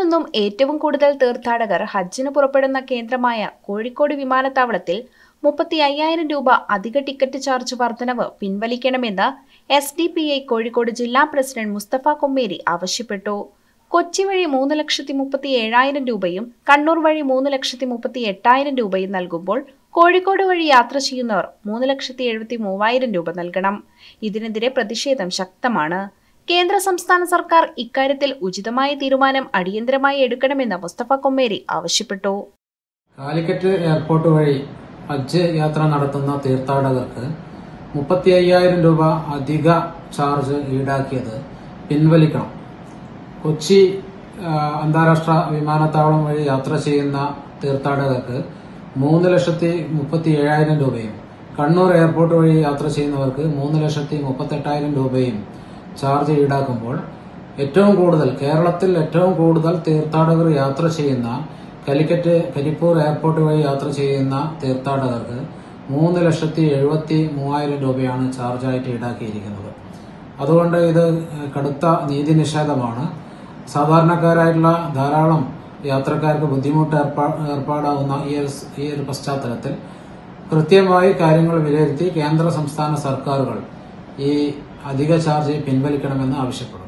നിന്നും ഏറ്റവും കൂടുതൽ തീർത്ഥാടകർ ഹജ്ജിന് പുറപ്പെടുന്ന കേന്ദ്രമായ കോഴിക്കോട് വിമാനത്താവളത്തിൽ മുപ്പത്തി അയ്യായിരം രൂപ അധിക ടിക്കറ്റ് ചാർജ് വർധനവ് പിൻവലിക്കണമെന്ന് S D P I Kozhikode ജില്ലാ പ്രസിഡന്റ് മുസ്തഫ കൊമ്മേരി ആവശ്യപ്പെട്ടു കൊച്ചി വഴി മൂന്ന് ലക്ഷത്തി മുപ്പത്തി ഏഴായിരം രൂപയും കണ്ണൂർ വഴി മൂന്ന് ലക്ഷത്തി മുപ്പത്തി എട്ടായിരം രൂപയും നൽകുമ്പോൾ കോഴിക്കോട് വഴി യാത്ര ചെയ്യുന്നവർ മൂന്ന് ലക്ഷത്തി എഴുപത്തി മൂവായിരം രൂപ നൽകണം ഇതിനെതിരെ പ്രതിഷേധം ശക്തമാണ് കേന്ദ്ര സംസ്ഥാന സർക്കാർ ഇക്കാര്യത്തിൽ ഉചിതമായ തീരുമാനം അടിയന്തരമായി എടുക്കണമെന്ന് മുസ്തഫ കൊമ്മേരി ആവശ്യപ്പെട്ടു കാലിക്കറ്റ് എയർപോർട്ട് വഴി ഹജ്ജ് യാത്ര നടത്തുന്ന തീർത്ഥാടകർക്ക് മുപ്പത്തി അയ്യായിരം രൂപ അധിക ചാർജ് ഈടാക്കിയത് പിൻവലിക്കണം കൊച്ചി ആ, അന്താരാഷ്ട്ര വിമാനത്താവളം വഴി യാത്ര ചെയ്യുന്ന തീർത്ഥാടകർക്ക് മൂന്ന് ലക്ഷത്തി മുപ്പത്തി ഏഴായിരം രൂപയും കണ്ണൂർ എയർപോർട്ട് വഴി യാത്ര ചെയ്യുന്നവർക്ക് മൂന്ന് ലക്ഷത്തി മുപ്പത്തെട്ടായിരം രൂപയും ചാർജ് ഈടാക്കുമ്പോൾ ഏറ്റവും കൂടുതൽ കേരളത്തിൽ ഏറ്റവും കൂടുതൽ തീർത്ഥാടകർ യാത്ര ചെയ്യുന്ന കലിക്കറ്റ് കരിപ്പൂർ എയർപോർട്ട് വഴി യാത്ര ചെയ്യുന്ന തീർത്ഥാടകർക്ക് മൂന്ന് ലക്ഷത്തി എഴുപത്തി മൂവായിരം രൂപയാണ് ചാർജായിട്ട് ഈടാക്കിയിരിക്കുന്നത് അതുകൊണ്ട് ഇത് കടുത്ത നീതി നിഷേധമാണ് സാധാരണക്കാരായിട്ടുള്ള ധാരാളം യാത്രക്കാർക്ക് ബുദ്ധിമുട്ട് ഏർപ്പാ- ഏർപ്പാടാവുന്ന ഈ ഒരു സ്- ഈ ഒരു പശ്ചാത്തലത്തിൽ കൃത്യമായി കാര്യങ്ങൾ വിലയിരുത്തി കേന്ദ്ര സംസ്ഥാന സർക്കാരുകൾ ഈ അധിക ചാർജ് പിൻവലിക്കണമെന്ന് ആവശ്യപ്പെടുന്നു